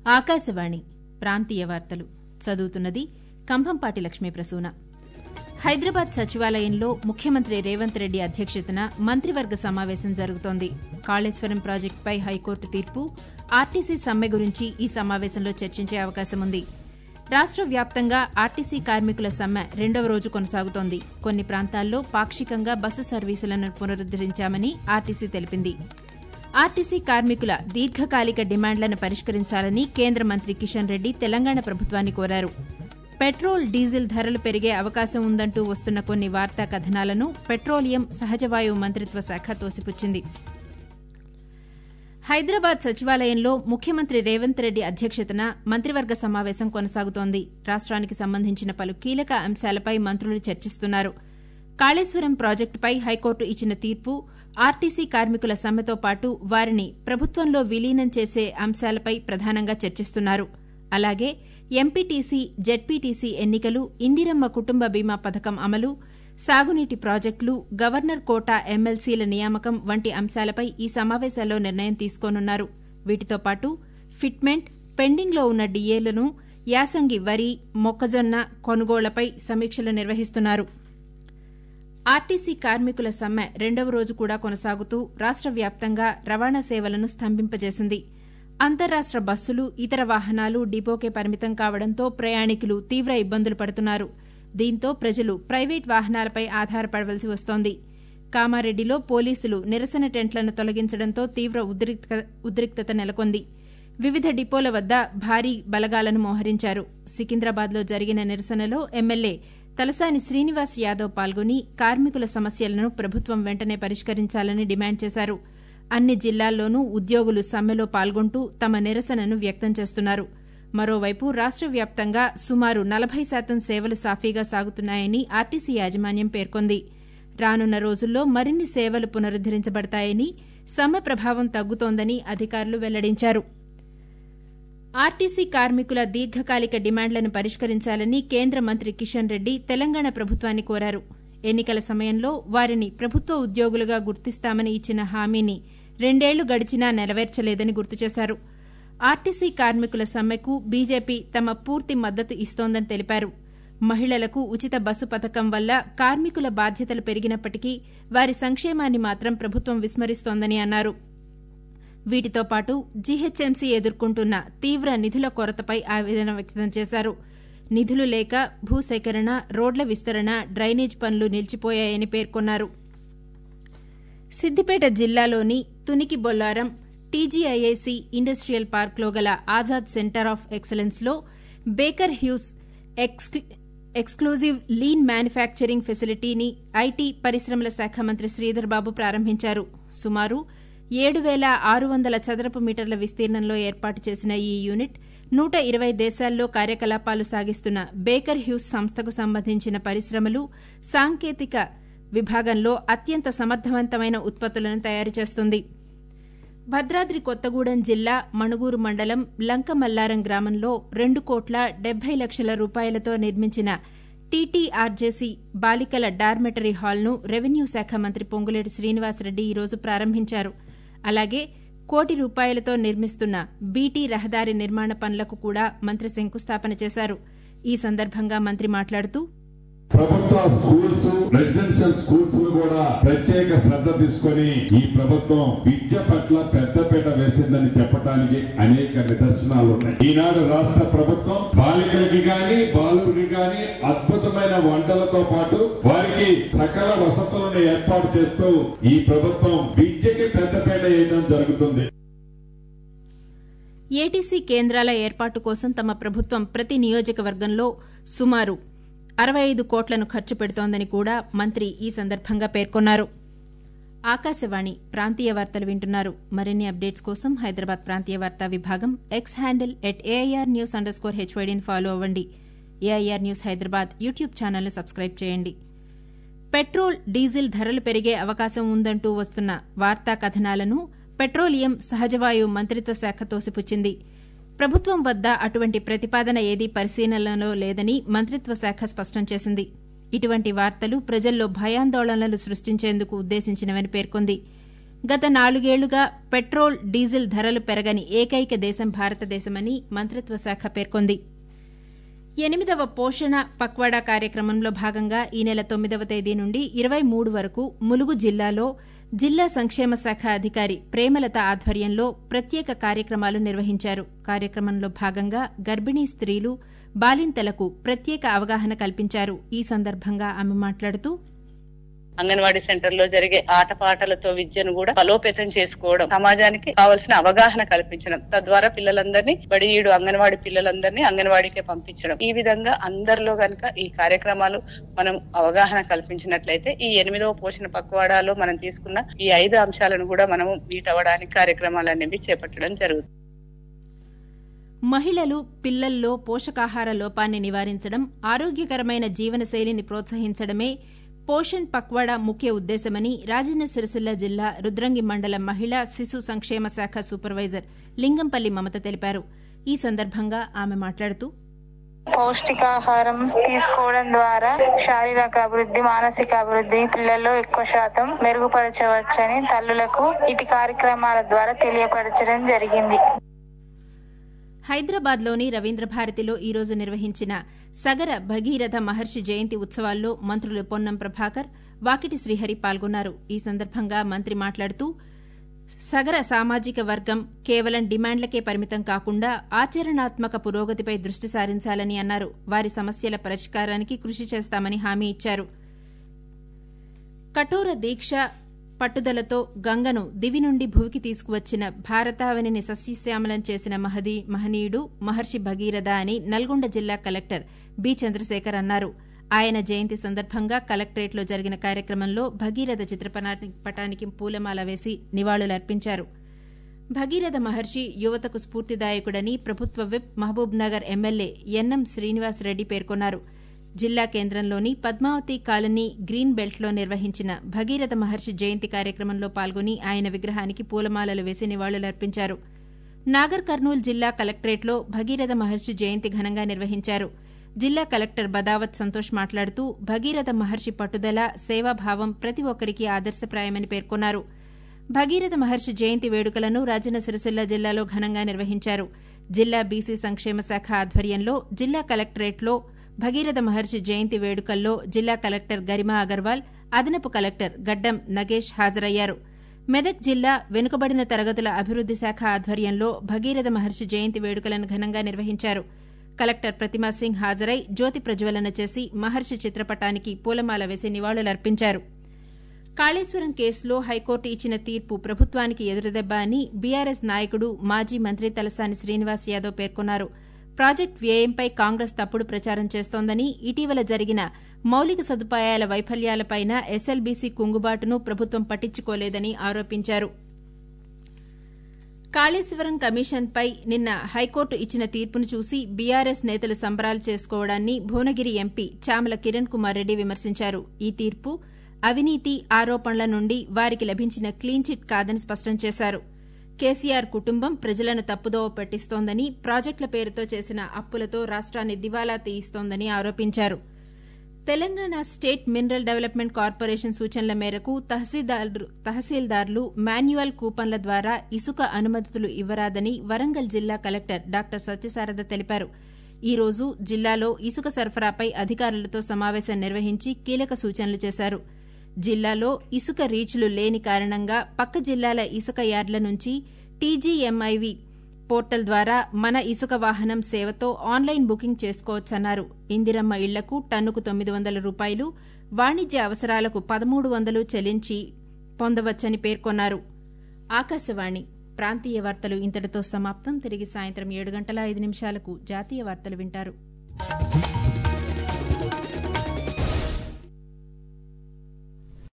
ఆకాశవాణి ప్రాంతీయ వార్తలు చదువుతున్నది కంభంపాటి లక్ష్మీ ప్రసూన హైదరాబాద్ సచివాలయంలో ముఖ్యమంత్రి రేవంత్ రెడ్డి అధ్యక్షతన మంత్రివర్గ సమావేశం జరుగుతోంది కాళేశ్వరం ప్రాజెక్టుపై హైకోర్టు తీర్పు ఆర్టీసీ సమ్మె గురించి ఈ సమావేశంలో చర్చించే అవకాశం ఉంది రాష్ట్ర వ్యాప్తంగా ఆర్టీసీ కార్మికుల సమ్మె రెండవ రోజు కొనసాగుతోంది కొన్ని ప్రాంతాల్లో పాక్షికంగా బస్సు సర్వీసులను పునరుద్దరించామని ఆర్టీసీ తెలిపింది ఆర్టీసీ కార్మికుల దీర్ఘకాలిక డిమాండ్లను పరిష్కరించాలని కేంద్ర మంత్రి కిషన్ రెడ్డి తెలంగాణ ప్రభుత్వాన్ని కోరారు పెట్రోల్ డీజిల్ ధరలు పెరిగే అవకాశం ఉందంటూ వస్తున్న కొన్ని వార్తా కథనాలను పెట్రోలియం సహజవాయువు మంత్రిత్వ శాఖ తోసిపుచ్చింది హైదరాబాద్ సచివాలయంలో ముఖ్యమంత్రి రేవంత్ రెడ్డి అధ్యక్షతన మంత్రివర్గ సమావేశం కొనసాగుతోంది రాష్ట్రానికి సంబంధించిన పలు కీలక అంశాలపై మంత్రులు చర్చిస్తున్నారు కాళేశ్వరం ప్రాజెక్టుపై హైకోర్టు ఇచ్చిన తీర్పు ఆర్టీసీ కార్మికుల సమ్మెతో పాటు వారిని ప్రభుత్వంలో విలీనం చేసే అంశాలపై ప్రధానంగా చర్చిస్తున్నారు అలాగే ఎంపీటీసీ జెడ్పీటీసీ ఎన్నికలు ఇందిరమ్మ కుటుంబ బీమా పథకం అమలు సాగునీటి ప్రాజెక్టులు గవర్నర్ కోటా ఎమ్మెల్సీల నియామకం వంటి అంశాలపై ఈ సమావేశాల్లో నిర్ణయం తీసుకోనున్నారు వీటితో పాటు ఫిట్మెంట్ పెండింగ్లో ఉన్న డీఏలను యాసంగి వరి మొక్కజొన్న కొనుగోళ్లపై సమీక్షలు నిర్వహిస్తున్నారు ఆర్టీసీ కార్మికుల సమ్మె రెండవ రోజు కూడా కొనసాగుతూ రాష్ట్ర వ్యాప్తంగా రవాణా సేవలను స్తంభింపజేసింది అంతర్రాష్ట్ర బస్సులు ఇతర వాహనాలు డిపోకే పరిమితం కావడంతో ప్రయాణికులు తీవ్ర ఇబ్బందులు పడుతున్నారు దీంతో ప్రజలు ప్రైవేట్ వాహనాలపై ఆధారపడవలసి వస్తోంది కామారెడ్డిలో పోలీసులు నిరసన టెంట్లను తొలగించడంతో తీవ్ర ఉద్రిక్తత నెలకొంది వివిధ డిపోల వద్ద భారీ బలగాలను మోహరించారు సికింద్రాబాద్లో జరిగిన నిరసనలో ఎమ్మెల్యే తలసాని శ్రీనివాస్ యాదవ్ పాల్గొని కార్మికుల సమస్యలను ప్రభుత్వం వెంటనే పరిష్కరించాలని డిమాండ్ చేశారు అన్ని జిల్లాల్లోనూ ఉద్యోగులు సమ్మెలో పాల్గొంటూ తమ నిరసనను వ్యక్తం చేస్తున్నారు మరోవైపు రాష్ట వ్యాప్తంగా సుమారు నలభై శాతం సేవలు సాఫీగా సాగుతున్నాయని ఆర్టీసీ యాజమాన్యం పేర్కొంది రానున్న రోజుల్లో మరిన్ని సేవలు పునరుద్దరించబడతాయని సమ్మె ప్రభావం తగ్గుతోందని అధికారులు వెల్లడించారు ఆర్టీసీ కార్మికుల దీర్ఘకాలిక డిమాండ్లను పరిష్కరించాలని కేంద్ర మంత్రి కిషన్ రెడ్డి తెలంగాణ ప్రభుత్వాన్ని కోరారు ఎన్నికల సమయంలో వారిని ప్రభుత్వ ఉద్యోగులుగా గుర్తిస్తామని ఇచ్చిన హామీని రెండేళ్లు గడిచినా నెరవేర్చలేదని గుర్తు చేశారు ఆర్టీసీ కార్మికుల సమ్మెకు బీజేపీ తమ పూర్తి మద్దతు ఇస్తోందని తెలిపారు మహిళలకు ఉచిత బస్సు పథకం వల్ల కార్మికుల బాధ్యతలు పెరిగినప్పటికీ వారి సంక్షేమాన్ని మాత్రం ప్రభుత్వం విస్మరిస్తోందని అన్నారు వీటితో పాటు జీహెచ్ఎంసీ ఎదుర్కొంటున్న తీవ్ర నిధుల కొరతపై ఆవేదన వ్యక్తం చేశారు నిధులు లేక భూసేకరణ రోడ్ల విస్తరణ డ్రైనేజ్ పనులు నిలిచిపోయాయని పేర్కొన్నారు సిద్దిపేట జిల్లాలోని తునికి బొల్లారం టీజీఐఐసి ఇండస్ట్రియల్ పార్క్లో గల ఆజాద్ సెంటర్ ఆఫ్ ఎక్సలెన్స్లో Baker Hughes exclusive lean manufacturing ఫెసిలిటీని ఐటీ పరిశ్రమల శాఖ మంత్రి శ్రీధర్ బాబు ప్రారంభించారు సుమారు ఏడు వేల ఆరు వందల చదరపు మీటర్ల విస్తీర్ణంలో ఏర్పాటు చేసిన ఈ యూనిట్ నూట ఇరవై దేశాల్లో కార్యకలాపాలు సాగిస్తున్న బేకర్ హ్యూస్ సంస్థకు సంబంధించిన పరిశ్రమలు సాంకేతిక విభాగంలో అత్యంత సమర్థవంతమైన ఉత్పత్తులను తయారు చేస్తుంది భద్రాద్రి కొత్తగూడెం జిల్లా మణుగూరు మండలం లంకమల్లారం గ్రామంలో రెండు కోట్ల డెబ్బై లక్షల రూపాయలతో నిర్మించిన టీటీఆర్జేసీ బాలికల డార్మెటరీ హాల్ను రెవెన్యూ శాఖ మంత్రి పొంగులేటి శ్రీనివాసరెడ్డి ఈరోజు ప్రారంభించారు అలాగే కోటి రూపాయలతో నిర్మిస్తున్న బీటీ రహదారి నిర్మాణ పనులకు కూడా మంత్రి శంకుస్థాపన చేశారు ఈ సందర్భంగా మంత్రి మాట్లాడుతూ ప్రభుత్వ స్కూల్స్ రెసిడెన్షియల్ స్కూల్స్ కూడా ప్రత్యేక శ్రద్ధ తీసుకొని ఈ ప్రభుత్వం విద్య పట్ల పెద్దపీట వేసిందని చెప్పడానికి అనేక నిదర్శనాలు ఉన్నాయి ఈనాడు రాష్ట్ర ప్రభుత్వం బాలికలకి గాని బాలురికి గాని అద్భుతమైన వంటలతో పాటు వారికి సకల వసతులను ఏర్పాటు చేస్తూ ఈ ప్రభుత్వం విద్యకి పెద్దపీట వేయడం జరుగుతుంది ఏటీసీ కేంద్రాల ఏర్పాటు కోసం తమ ప్రభుత్వం ప్రతి నియోజకవర్గంలో సుమారు అరవై ఐదు కోట్లను ఖర్చు పెడుతోందని కూడా మంత్రి ఈ సందర్భంగా పేర్కొన్నారు ఆకాశవాణి ప్రాంతీయ వార్తలు వింటున్నారు మరిన్ని అప్డేట్స్ కోసం హైదరాబాద్ ప్రాంతీయ వార్తా విభాగం X handle at AIR news under score హెచ్వైడీని ఫాలో అవ్వండి ఏఐఆర్ న్యూస్ హైదరాబాద్ యూట్యూబ్ ఛానల్ను సబ్స్క్రైబ్ చేయండి పెట్రోల్ డీజిల్ ధరలు పెరిగే అవకాశం ఉందంటూ వస్తున్న వార్తా కథనాలను పెట్రోలియం సహజవాయువు మంత్రిత్వ శాఖ తోసిపుచ్చింది ప్రభుత్వం వద్ద అటువంటి ప్రతిపాదన ఏదీ పరిశీలనలో లేదని మంత్రిత్వ శాఖ స్పష్టం చేసింది ఇటువంటి వార్తలు ప్రజల్లో భయాందోళనలు సృష్టించేందుకు ఉద్దేశించినవని పేర్కొంది గత నాలుగేళ్లుగా పెట్రోల్ డీజిల్ ధరలు పెరగని ఏకైక దేశం భారతదేశమని మంత్రిత్వ శాఖ పేర్కొంది ఎనిమిదవ పోషణ పక్వాడా కార్యక్రమంలో భాగంగా ఈ నెల తొమ్మిదవ తేదీ నుండి ఇరవై మూడు వరకు ములుగు జిల్లాలో జిల్లా సంక్షేమ శాఖ అధికారి ప్రేమలత ఆధ్వర్యంలో ప్రత్యేక కార్యక్రమాలు నిర్వహించారు కార్యక్రమంలో భాగంగా గర్భిణీ స్త్రీలు బాలింతలకు ప్రత్యేక అవగాహన కల్పించారు ఈ సందర్భంగా ఆమె మాట్లాడుతూ అంగన్వాడీ సెంటర్ లో జరిగే ఆటపాటలతో విద్యను కూడా బలోపేతం చేసుకోవడం సమాజానికి కావలసిన అవగాహన కల్పించడం తద్వారా పిల్లలందరినీ బడియుడు అంగన్వాడీ పిల్లలందరినీ అంగన్వాడీకే పంపించడం ఈ విధంగా అందరిలో గనక ఈ కార్యక్రమాలు మనం అవగాహన కల్పించినట్లయితే ఈ ఎనిమిదవ పోషణ పక్వాడాలో మనం తీసుకున్న ఈ ఐదు అంశాలను కూడా మనము మీట్ అవ్వడానికి కార్యక్రమాలు అనేవి చేపట్టడం జరుగుతుంది మహిళలు పిల్లల్లో పోషకాహార లోపాన్ని నివారించడం ఆరోగ్యకరమైన జీవనశైలిని ప్రోత్సహించడమే పోషణ్ పక్వాడా ముఖ్య ఉద్దేశమని రాజన్న సిరిసిల్ల జిల్లా రుద్రంగి మండలం మహిళా శిశు సంక్షేమ శాఖ సూపర్వైజర్ లింగంపల్లి మమత తెలిపారు ఈ సందర్భంగా ఆమె మాట్లాడుతూ పౌష్టికాహారం తీసుకోవడం ద్వారా శారీరక అభివృద్ధి మానసిక అభివృద్ధి పిల్లల్లో ఎక్కువ శాతం మెరుగుపరచవచ్చని తల్లులకు ఇటు కార్యక్రమాల ద్వారా తెలియపరచడం జరిగింది హైదరాబాద్లోని రవీంద్రభారతిలో ఈరోజు నిర్వహించిన సగర భగీరథ మహర్షి జయంతి ఉత్సవాల్లో మంత్రులు పొన్నం ప్రభాకర్ వాకిటి శ్రీహరి పాల్గొన్నారు ఈ సందర్భంగా మంత్రి మాట్లాడుతూ సగర సామాజిక వర్గం కేవలం డిమాండ్లకే పరిమితం కాకుండా ఆచరణాత్మక పురోగతిపై దృష్టి సారించాలని అన్నారు వారి సమస్యల పరిష్కారానికి కృషి చేస్తామని హామీ ఇచ్చారు కఠోర దీక్ష పట్టుదలతో గంగను దివి నుండి భూమికి తీసుకువచ్చిన భారతావనిని సస్యశ్యామలం చేసిన మహదీ మహనీయుడు మహర్షి భగీరథ అని నల్గొండ జిల్లా కలెక్టర్ బి చంద్రశేఖర్ అన్నారు ఆయన జయంతి సందర్భంగా కలెక్టరేట్లో జరిగిన కార్యక్రమంలో భగీరథ చిత్రపటానికి పూలమాల వేసి నివాళులర్పించారు భగీరథ మహర్షి యువతకు స్ఫూర్తిదాయకుడని ప్రభుత్వ whip Mahabubnagar MLA NM Srinivas Reddy పేర్కొన్నారు జిల్లా కేంద్రంలోని పద్మావతి కాలనీ గ్రీన్ బెల్ట్లో నిర్వహించిన భగీరథ మహర్షి జయంతి కార్యక్రమంలో పాల్గొని ఆయన విగ్రహానికి పూలమాలలు వేసి నివాళులర్పించారు నాగర్ కర్నూలు జిల్లా కలెక్టరేట్లో భగీరథ మహర్షి జయంతి ఘనంగా నిర్వహించారు జిల్లా కలెక్టర్ బదావత్ సంతోష్ మాట్లాడుతూ భగీరథ మహర్షి పట్టుదల సేవాభావం ప్రతి ఒక్కరికి ఆదర్శప్రాయమని పేర్కొన్నారు భగీరథ మహర్షి జయంతి వేడుకలను రాజన్న సిరిసిల్ల జిల్లాలో ఘనంగా నిర్వహించారు జిల్లా బీసీ సంక్షేమ శాఖ ఆధ్వర్యంలో జిల్లా కలెక్టరేట్లో భగీరథ మహర్షి జయంతి వేడుకల్లో జిల్లా కలెక్టర్ గరిమా అగర్వాల్ అదనపు కలెక్టర్ గడ్డం నగేష్ హాజరయ్యారు మెదక్ జిల్లా వెనుకబడిన తరగతుల అభివృద్ది శాఖ ఆధ్వర్యంలో భగీరథ మహర్షి జయంతి వేడుకలను ఘనంగా నిర్వహించారు కలెక్టర్ ప్రతిమా సింగ్ హాజరై జ్యోతి ప్రజ్వలన చేసి మహర్షి చిత్రపటానికి పూలమాల వేసి నివాళులర్పించారు కాళేశ్వరం కేసులో హైకోర్టు ఇచ్చిన తీర్పు ప్రభుత్వానికి ఎదురుదెబ్బ అని బీఆర్ఎస్ నాయకుడు మాజీ మంత్రి తలసాని శ్రీనివాస్ యాదవ్ పేర్కొన్నారు ప్రాజెక్టు వ్యయంపై కాంగ్రెస్ తప్పుడు ప్రచారం చేస్తోందని ఇటీవల జరిగిన మౌలిక సదుపాయాల వైఫల్యాలపైన ఎస్ఎల్బీసీ కుంగుబాటును ప్రభుత్వం పట్టించుకోలేదని ఆరోపించారు కాళేశ్వరం కమిషన్పై నిన్న హైకోర్టు ఇచ్చిన తీర్పును చూసి బీఆర్ఎస్ నేతలు సంబరాలు చేసుకోవడాన్ని భువనగిరి ఎంపీ చామల కిరణ్ కుమార్ రెడ్డి విమర్శించారు ఈ తీర్పు అవినీతి ఆరోపణల నుండి వారికి లభించిన క్లీన్ చిట్ కాదని స్పష్టం చేశారు కేసీఆర్ కుటుంబం ప్రజలను తప్పుదోవ పట్టిస్తోందని ప్రాజెక్టుల పేరుతో చేసిన అప్పులతో రాష్ట్రాన్ని దివాలా తీయిస్తోందని ఆరోపించారు Telangana state mineral development corporation సూచనల మేరకు తహసీల్దార్లు మాన్యువల్ కూపన్ల ద్వారా ఇసుక అనుమతులు ఇవ్వరాదని వరంగల్ జిల్లా కలెక్టర్ డాక్టర్ సత్యశారద తెలిపారు ఈ రోజు జిల్లాలో ఇసుక సరఫరాపై అధికారులతో సమావేశం నిర్వహించి కీలక సూచనలు చేశారు జిల్లాలో ఇసుక రీచ్లు లేని కారణంగా పక్క జిల్లాల ఇసుక యార్డుల నుంచి టీజీఎంఐవి పోర్టల్ ద్వారా మన ఇసుక వాహనం సేవతో ఆన్లైన్ బుకింగ్ చేసుకోవచ్చన్నారు ఇందిరమ్మ ఇళ్లకు టన్నుకు తొమ్మిది వందల రూపాయలు వాణిజ్య అవసరాలకు పదమూడు వందలు చెల్లించి పొందవచ్చని పేర్కొన్నారు ఆకాశవాణి ప్రాంతీయ వార్తలు ఇంతటితో సమాప్తం తిరిగి సాయంత్రం ఏడు గంటల ఐదు నిమిషాలకు జాతీయ వార్తలు వింటారు